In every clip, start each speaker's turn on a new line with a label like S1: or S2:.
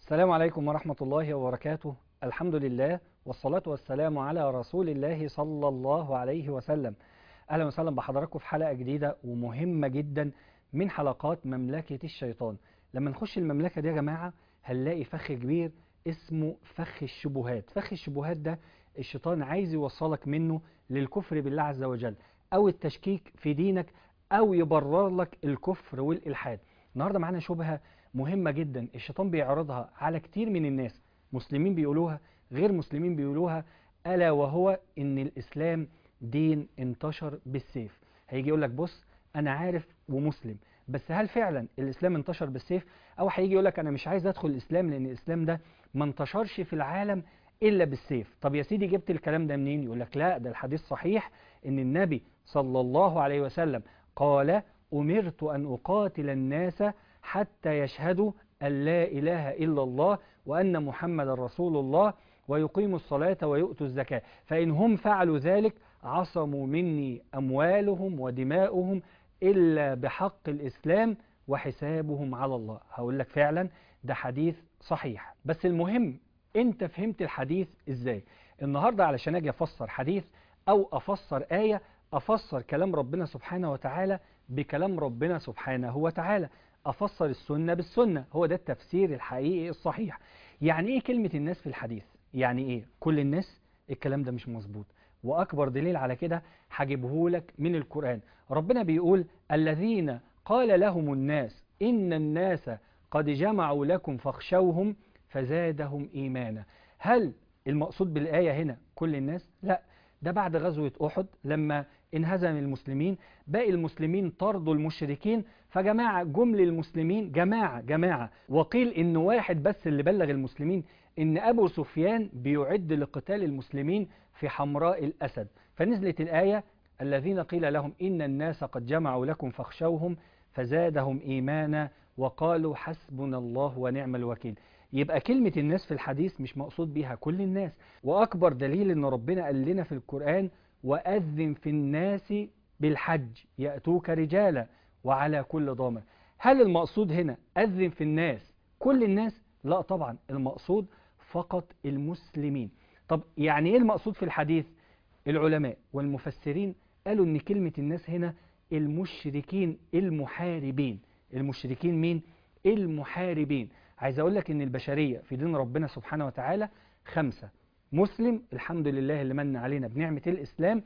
S1: السلام عليكم ورحمة الله وبركاته الحمد لله والصلاة والسلام على رسول الله صلى الله عليه وسلم أهلا وسهلا بحضراتكم في حلقة جديدة ومهمة جدا من حلقات مملكة الشيطان لما نخش المملكة دي يا جماعة هنلاقي فخ كبير اسمه فخ الشبهات فخ الشبهات ده الشيطان عايز يوصلك منه للكفر بالله عز وجل أو التشكيك في دينك أو يبرر لك الكفر والإلحاد النهاردة معانا شبهة مهمة جدا الشيطان بيعرضها على كتير من الناس مسلمين بيقولوها غير مسلمين بيقولوها ألا وهو إن الإسلام دين انتشر بالسيف هيجي يقول لك بص أنا عارف ومسلم بس هل فعلا الإسلام انتشر بالسيف أو هيجي يقول لك أنا مش عايز أدخل الإسلام لأن الإسلام ده ما انتشرش في العالم إلا بالسيف طب يا سيدي جبت الكلام ده منين يقول لك لا ده الحديث صحيح إن النبي صلى الله عليه وسلم قال أمرت أن أقاتل الناس حتى يشهدوا أن لا إله إلا الله وأن محمد رسول الله ويقيموا الصلاة ويؤتوا الزكاة فإن هم فعلوا ذلك عصموا مني أموالهم ودماؤهم إلا بحق الإسلام وحسابهم على الله هقول لك فعلا ده حديث صحيح بس المهم انت فهمت الحديث ازاي النهاردة علشان اجي افسر حديث او افسر آية افسر كلام ربنا سبحانه وتعالى بكلام ربنا سبحانه وتعالى افسر السنة بالسنة هو ده التفسير الحقيقي الصحيح يعني ايه كلمة الناس في الحديث يعني ايه كل الناس الكلام ده مش مظبوط واكبر دليل على كده هجيبه لك من القرآن ربنا بيقول الذين قال لهم الناس ان الناس قد جمعوا لكم فاخشوهم فزادهم ايمانا هل المقصود بالآية هنا كل الناس لا ده بعد غزوة أحد لما انهزم المسلمين باقي المسلمين طردوا المشركين فجماعة جمل المسلمين جماعة جماعة وقيل إن واحد بس اللي بلغ المسلمين إن أبو سفيان بيعد لقتال المسلمين في حمراء الأسد فنزلت الآية الذين قيل لهم إن الناس قد جمعوا لكم فاخشوهم فزادهم إيمانا وقالوا حسبنا الله ونعم الوكيل يبقى كلمة الناس في الحديث مش مقصود بيها كل الناس وأكبر دليل إن ربنا قال لنا في القرآن وأذن في الناس بالحج يأتوك رجالا وعلى كل ضامر هل المقصود هنا أذن في الناس كل الناس لا طبعا المقصود فقط المسلمين طب يعني إيه المقصود في الحديث العلماء والمفسرين قالوا إن كلمة الناس هنا المشركين المحاربين المشركين مين المحاربين عايز أقول لك إن البشرية في دين ربنا سبحانه وتعالى خمسة مسلم الحمد لله اللي من علينا بنعمة الإسلام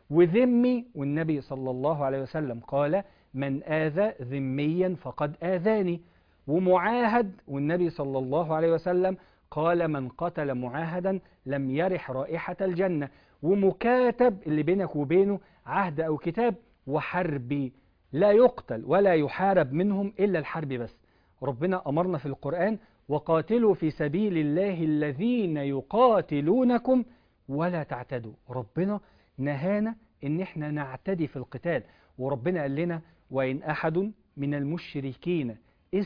S1: وذمي والنبي صلى الله عليه وسلم قال من آذى ذميا فقد آذاني ومعاهد والنبي صلى الله عليه وسلم قال من قتل معاهدا لم يرح رائحة الجنة ومكاتب اللي بينك وبينه عهد أو كتاب وحربي لا يقتل ولا يحارب منهم إلا الحرب بس ربنا أمرنا في القرآن وقاتلوا في سبيل الله الذين يقاتلونكم ولا تعتدوا ربنا نهانا ان احنا نعتدي في القتال وربنا قال لنا وإن أحد من المشركين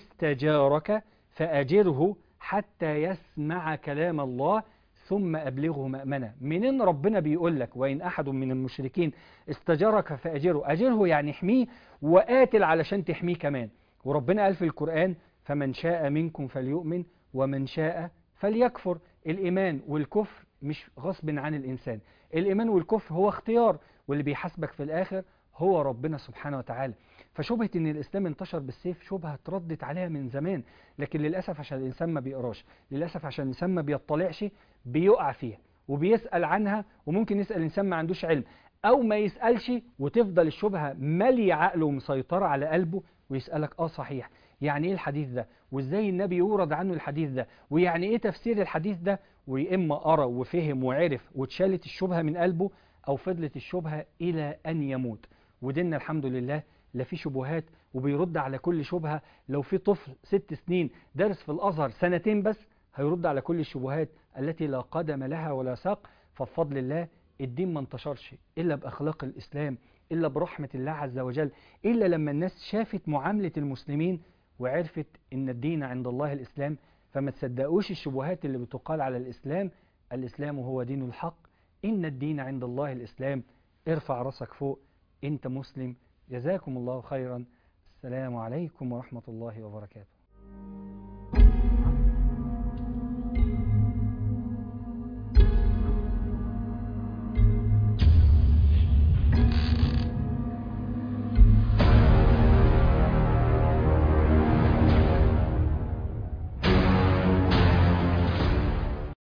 S1: استجارك فأجره حتى يسمع كلام الله ثم أبلغه مأمنة منين ربنا بيقول لك وإن أحد من المشركين استجارك فأجره أجره يعني احميه وقاتل علشان تحميه كمان وربنا قال في القرآن فمن شاء منكم فليؤمن ومن شاء فليكفر الإيمان والكفر مش غصب عن الإنسان الإيمان والكفر هو اختيار واللي بيحاسبك في الآخر هو ربنا سبحانه وتعالى فشبهة ان الاسلام انتشر بالسيف شبهة اتردت عليها من زمان لكن للأسف عشان الإنسان ما بيقراش للأسف عشان الإنسان ما بيطلعش بيقع فيها وبيسأل عنها وممكن يسأل إنسان ما عندوش علم أو ما يسألش وتفضل الشبهة مالية عقله ومسيطرة على قلبه ويسألك اه صحيح يعني ايه الحديث ده وازاي النبي يورد عنه الحديث ده ويعني ايه تفسير الحديث ده وإما قرأ وفهم وعرف واتشالت الشبهة من قلبه أو فضلت الشبهة إلى أن يموت وديننا الحمد لله لا في شبهات وبيرد على كل شبهة لو في طفل ست سنين درس في الأزهر سنتين بس هيرد على كل الشبهات التي لا قدم لها ولا ساق فبفضل الله الدين ما انتشرش إلا بأخلاق الإسلام إلا برحمة الله عز وجل إلا لما الناس شافت معاملة المسلمين وعرفت إن الدين عند الله الإسلام فما تصدقوش الشبهات اللي بتقال على الإسلام الإسلام هو دين الحق إن الدين عند الله الإسلام ارفع راسك فوق أنت مسلم جزاكم الله خيرا السلام عليكم ورحمة الله وبركاته